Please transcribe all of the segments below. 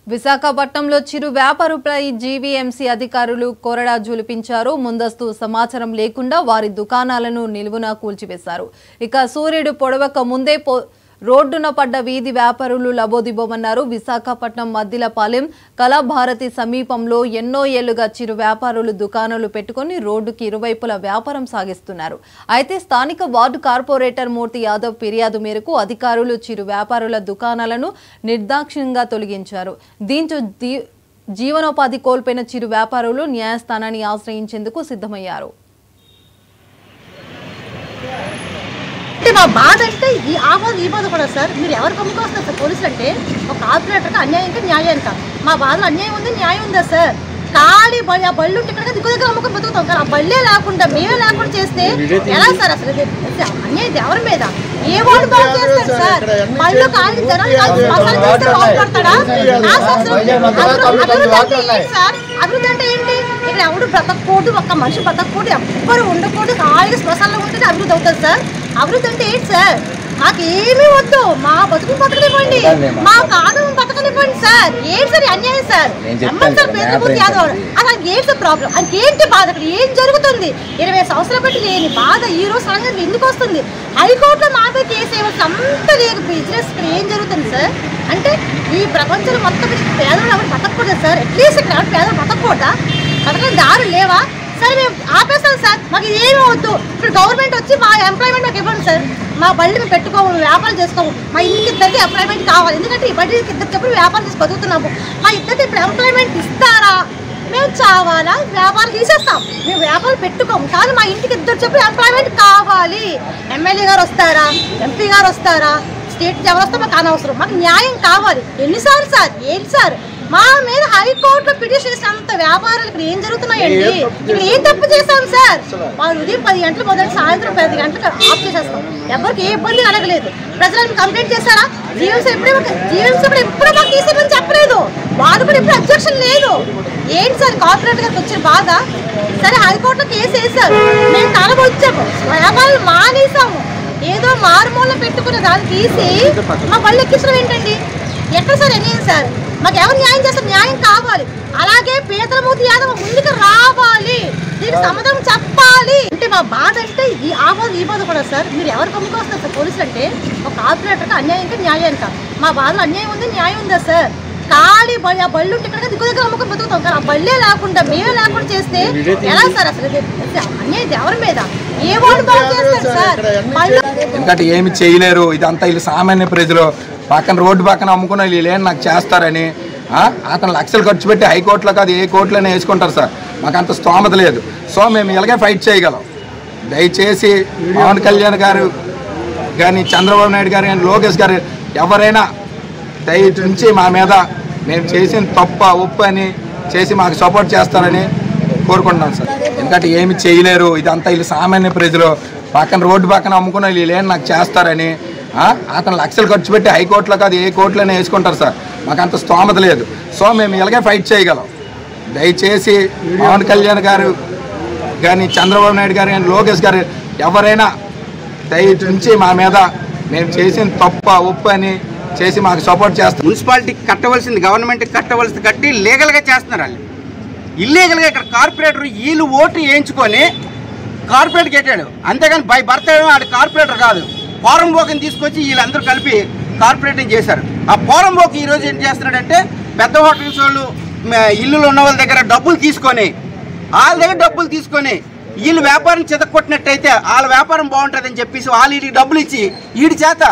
విశాఖపట్నంలో చిరు వ్యాపారులపై జీవీఎంసీ అధికారులు కొరడా జులిపించారు ముందస్తు సమాచారం లేకుండా వారి దుకాణాలను నిలువున కూల్చివేశారు ఇక సూర్యుడు పొడవక ముందే పో రోడ్డున పడ్డ వీధి వ్యాపారులు లబోదిబోమన్నారు విశాఖపట్నం మద్దిలపాలెం కళాభారతి సమీపంలో ఎన్నో ఏళ్లుగా చిరు వ్యాపారులు దుకాణాలు పెట్టుకుని రోడ్డుకి ఇరువైపులా వ్యాపారం సాగిస్తున్నారు అయితే స్థానిక వార్డు కార్పొరేటర్ మూర్తి యాదవ్ ఫిర్యాదు మేరకు అధికారులు చిరు వ్యాపారుల దుకాణాలను నిర్దాక్షిణ్యంగా తొలగించారు దీంతో దీ- జీవనోపాధి కోల్పోయిన చిరు వ్యాపారులు న్యాయస్థానాన్ని ఆశ్రయించేందుకు సిద్ధమయ్యారు అంటే మా బాధ అంటే ఈ ఆ బాధ ఈ బాధ కూడా సార్ మీరు ఎవరు కమ్ముకొస్తారు సార్ పోలీసులు అంటే ఒక కార్పొరేటర్కి అన్యాయంగా న్యాయానికి మా బాధలో అన్యాయం ఉంది న్యాయం ఉందా సార్ ఖాళీ బళ్ళు ఆ బళ్ళు ఉంటే ఇక్కడ దిక్కు దగ్గర అమ్ముకొని బతుకుతాం కానీ ఆ బళ్ళే లేకుండా మేమే లేకుండా చేస్తే ఎలా సార్ అసలు ఇది ఇది అన్యాయం ఇది ఎవరి మీద ఏ వాడు బాగు చేస్తాడు సార్ బళ్ళు ఖాళీ జనాలు ఖాళీ శ్మశానం చేస్తే బాగుపడతాడా ఆ సంవత్సరం అభివృద్ధి అభివృద్ధి అంటే ఏంటి సార్ అభివృద్ధి అంటే ఏంటి ఇక్కడ ఎవడు బ్రతకూడదు ఒక్క మనిషి బ్రతకూడదు ఎవ్వరు ఉండకూడదు ఖాళీగా శ్మశానంలో ఉంటేనే అభివృద్ధి అవుతుంది సార్ అభివృద్ధి అంటే ఏంటి సార్ మాకు ఏమీ వద్దు మా బతుకు బతకనివ్వండి మా కాదు బతకనివ్వండి సార్ ఏంటి సార్ ఈ అన్యాయం సార్ నేను చెప్తాను ఎమ్మెల్యే సార్ కదా, పేదమూర్తి న్యాయం యాదవ్ అసలు ఏంటి సార్ ప్రాబ్లం అది ఏంటి బాధ అక్కడ ఏం జరుగుతుంది ఇరవై సంవత్సరాలు బట్టి లేని బాధ ఈ రోజు సడన్గా ఎందుకు వస్తుంది హైకోర్టులో మా మీద కేసు వేయవలసిన అంత లేదు బిజినెస్ ఇక్కడ ఏం జరుగుతుంది సార్ అంటే ఈ ప్రపంచంలో మొత్తం మీద పేదలు ఎవరు బతకూడదు సార్ అట్లీస్ట్ ఇక్కడ ఎవరు పేదలు బతకూడదా బతకని దారులు లేవా సరే మేము ఆపేస్తాం సార్ మాకు ఏమీ వద్దు ఇప్పుడు గవర్నమెంట్ వచ్చి మా ఎంప్లాయ్మెంట్ మాకు ఇవ్వండి సార్ మా బళ్ళు మేము పెట్టుకోము వ్యాపారం చేసుకోము మా ఇంటికి ఇద్దరికి ఎంప్లాయ్మెంట్ కావాలి ఎందుకంటే ఈ బడికి ఇద్దరు చెప్పి వ్యాపారం చేసి బతుకుతున్నాము మా ఇద్దరికి ఇప్పుడు ఎంప్లాయ్మెంట్ ఇస్తారా మేము చావాలా వ్యాపారం తీసేస్తాం మేము వ్యాపారం పెట్టుకోము కానీ మా ఇంటికి ఇద్దరు చెప్పి ఎంప్లాయ్మెంట్ కావాలి ఎమ్మెల్యే గారు వస్తారా ఎంపీ గారు వస్తారా స్టేట్ ఎవరు వస్తే మాకు అనవసరం మాకు న్యాయం కావాలి ఎన్నిసార్లు సార్ ఏంటి సార్ మా మీద హైకోర్టులో పిటిషన్ చేసినంత వ్యాపారాలు ఇక్కడ ఏం జరుగుతున్నాయండి ఇక్కడ ఏం తప్పు చేశాం సార్ మా ఉదయం పది గంటలు మొదటి సాయంత్రం పది గంటలకు ఆఫ్ చేసేస్తాం ఎవరికి ఏ ఇబ్బంది కలగలేదు ప్రజలను కంప్లైంట్ చేశారా జీఎంసీ ఎప్పుడే జీఎంసీ కూడా ఎప్పుడూ మాకు తీసేమని చెప్పలేదు వాళ్ళు కూడా ఇప్పుడు అబ్జెక్షన్ లేదు ఏంటి సార్ కార్పొరేట్ గారికి వచ్చిన బాధ సరే హైకోర్టులో కేసు వేశారు మేము తల వచ్చాము వ్యాపారాలు మానేసాము ఏదో మారుమూల పెట్టుకున్న దాన్ని తీసి మా బళ్ళు ఎక్కించడం ఏంటండి ఎక్కడ సార్ అన్యాయం సార్ మాకు ఎవరు న్యాయం చేస్తారు న్యాయం కావాలి అలాగే పీతలమూర్తి యాదవ్ ముందుకు రావాలి దీనికి సమాధానం చెప్పాలి అంటే మా బాధ అంటే ఈ ఆ బాధ ఈ బాధ కూడా సార్ మీరు ఎవరు కమ్ముకొస్తారు సార్ పోలీసులు అంటే ఒక కార్పొరేటర్కి అన్యాయంగా న్యాయానికి మా బాధలో అన్యాయం ఉంది న్యాయం ఉందా సార్ ఖాళీ బళ్ళు ఆ బళ్ళు ఉంటే ఇక్కడ దిక్కు దగ్గర అమ్ముకొని బతుకుతాం కానీ ఆ బళ్ళే లేకుండా మేమే లేకుండా చేస్తే ఎలా సార్ అసలు ఇది ఇది అన్యాయం ఇది ఎవరి మీద ఏ వాడు బాగు చేస్తాడు సార్ బళ్ళు ఎందుకంటే ఏమి చేయలేరు ఇదంతా వీళ్ళు సామాన్య ప్రజలు పక్కన రోడ్డు పక్కన అమ్ముకున్న వీళ్ళు ఏం నాకు చేస్తారని ఆ? అతను లక్షలు ఖర్చు పెట్టి హైకోర్టులో కాదు ఏ కోర్టులోనే వేసుకుంటారు సార్ మాకు అంత స్తోమత లేదు సో మేము ఇలాగే ఫైట్ చేయగలం దయచేసి పవన్ కళ్యాణ్ గారు కానీ చంద్రబాబు నాయుడు గారు కానీ లోకేష్ గారు ఎవరైనా దయ నుంచి మా మీద మేము చేసిన తప్ప ఉప్పు అని చేసి మాకు సపోర్ట్ చేస్తారని కోరుకుంటున్నాం సార్ ఎందుకంటే ఏమి చేయలేరు ఇదంతా వీళ్ళు సామాన్య ప్రజలు పక్కన రోడ్డు పక్కన అమ్ముకున్న వీళ్ళు ఏం నాకు చేస్తారని ఆ? అతను లక్షలు ఖర్చు పెట్టి హైకోర్టులో కాదు ఏ కోర్టులోనే వేసుకుంటారు సార్ మాకు అంత స్తోమత లేదు సో మేము ఇలాగే ఫైట్ చేయగలం దయచేసి పవన్ కళ్యాణ్ గారు కానీ చంద్రబాబు నాయుడు గారు కానీ లోకేష్ గారు ఎవరైనా దయ నుంచి మా మీద మేము చేసిన తప్ప ఉప్పు అని చేసి మాకు సపోర్ట్ చేస్తారు మున్సిపాలిటీకి కట్టవలసింది గవర్నమెంట్కి కట్టవలసింది కట్టి లీగల్గా చేస్తున్నారు వాళ్ళు ఇల్లీగల్గా ఇక్కడ కార్పొరేటర్ వీళ్ళు ఓటు వేయించుకొని కార్పొరేట్కి కట్టాడు అంతేగాని బై భర్త ఆడు కార్పొరేటర్ కాదు పోరం బోకని తీసుకొచ్చి వీళ్ళందరూ కలిపి కార్పొరేటింగ్ చేశారు ఆ పోరం బోకి ఈరోజు ఏం చేస్తున్నాడంటే పెద్ద హోటల్స్ వాళ్ళు మ, ఇల్లులు ఉన్న వాళ్ళ దగ్గర డబ్బులు తీసుకొని వాళ్ళ దగ్గర డబ్బులు తీసుకొని వీళ్ళు వ్యాపారం చెదక్కొట్టినట్టయితే వాళ్ళ వ్యాపారం బాగుంటుందని చెప్పేసి వాళ్ళు వీడికి డబ్బులు ఇచ్చి వీడి చేత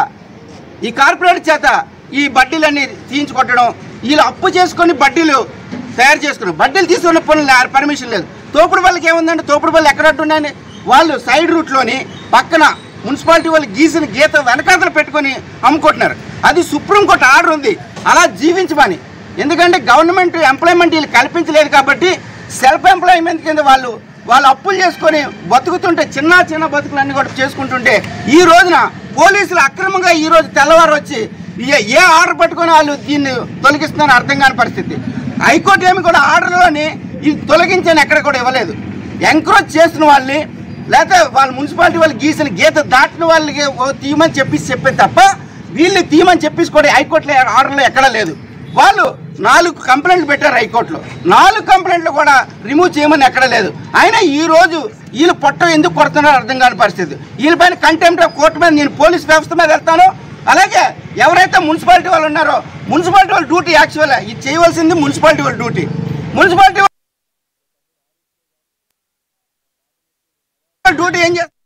ఈ కార్పొరేట్ చేత ఈ బడ్డీలన్నీ తీయించుకొట్టడం వీళ్ళు అప్పు చేసుకొని బడ్డీలు తయారు చేసుకున్నారు బడ్డీలు తీసుకున్న పనులు పర్మిషన్ లేదు తోపుడు బళ్ళకి ఏముందండి తోపుడు బళ్ళు ఎక్కడ ఉన్నాయని వాళ్ళు సైడ్ రూట్లోని పక్కన మున్సిపాలిటీ వాళ్ళు గీసిన గీత వెనకాతలు పెట్టుకొని అమ్ముకుంటున్నారు అది సుప్రీంకోర్టు ఆర్డర్ ఉంది అలా జీవించమని ఎందుకంటే గవర్నమెంట్ ఎంప్లాయ్మెంట్ వీళ్ళు కల్పించలేదు కాబట్టి సెల్ఫ్ ఎంప్లాయ్మెంట్ కింద వాళ్ళు వాళ్ళు అప్పులు చేసుకొని బతుకుతుంటే చిన్న చిన్న బతుకులన్నీ కూడా చేసుకుంటుంటే ఈ రోజున పోలీసులు అక్రమంగా ఈ రోజు తెల్లవారు వచ్చి ఏ- ఏ ఆర్డర్ పట్టుకొని వాళ్ళు దీన్ని తొలగిస్తున్నారని అర్థం కాని పరిస్థితి హైకోర్టు ఏమి కూడా ఆర్డర్లోని ఇది తొలగించని ఎక్కడ కూడా ఇవ్వలేదు ఎంకరేజ్ చేస్తున్న వాళ్ళని లేకపోతే వాళ్ళ మున్సిపాలిటీ వాళ్ళు గీసిన గీత దాటిన వాళ్ళకి ఓ తీయమని చెప్పేసి చెప్పే తప్ప వీళ్ళు తీయమని చెప్పేసి కూడా హైకోర్టులో ఆర్డర్లో ఎక్కడా లేదు వాళ్ళు నాలుగు కంప్లైంట్లు పెట్టారు హైకోర్టులో నాలుగు కంప్లైంట్లు కూడా రిమూవ్ చేయమని ఎక్కడ లేదు అయినా ఈ రోజు వీళ్ళు పొట్ట ఎందుకు కొడుతున్నారో అర్థం కాని పరిస్థితి వీళ్ళపైన కంటెంప్ట్ ఆఫ్ కోర్టు మీద నేను పోలీస్ వ్యవస్థ మీద వెళ్తాను అలాగే ఎవరైతే మున్సిపాలిటీ వాళ్ళు ఉన్నారో మున్సిపాలిటీ వాళ్ళ డ్యూటీ యాక్చువల్ ఇది చేయవలసింది మున్సిపాలిటీ వాళ్ళ డ్యూటీ మున్సిపాలిటీ వాళ్ళ డ్యూటీ ఏం చేస్తారు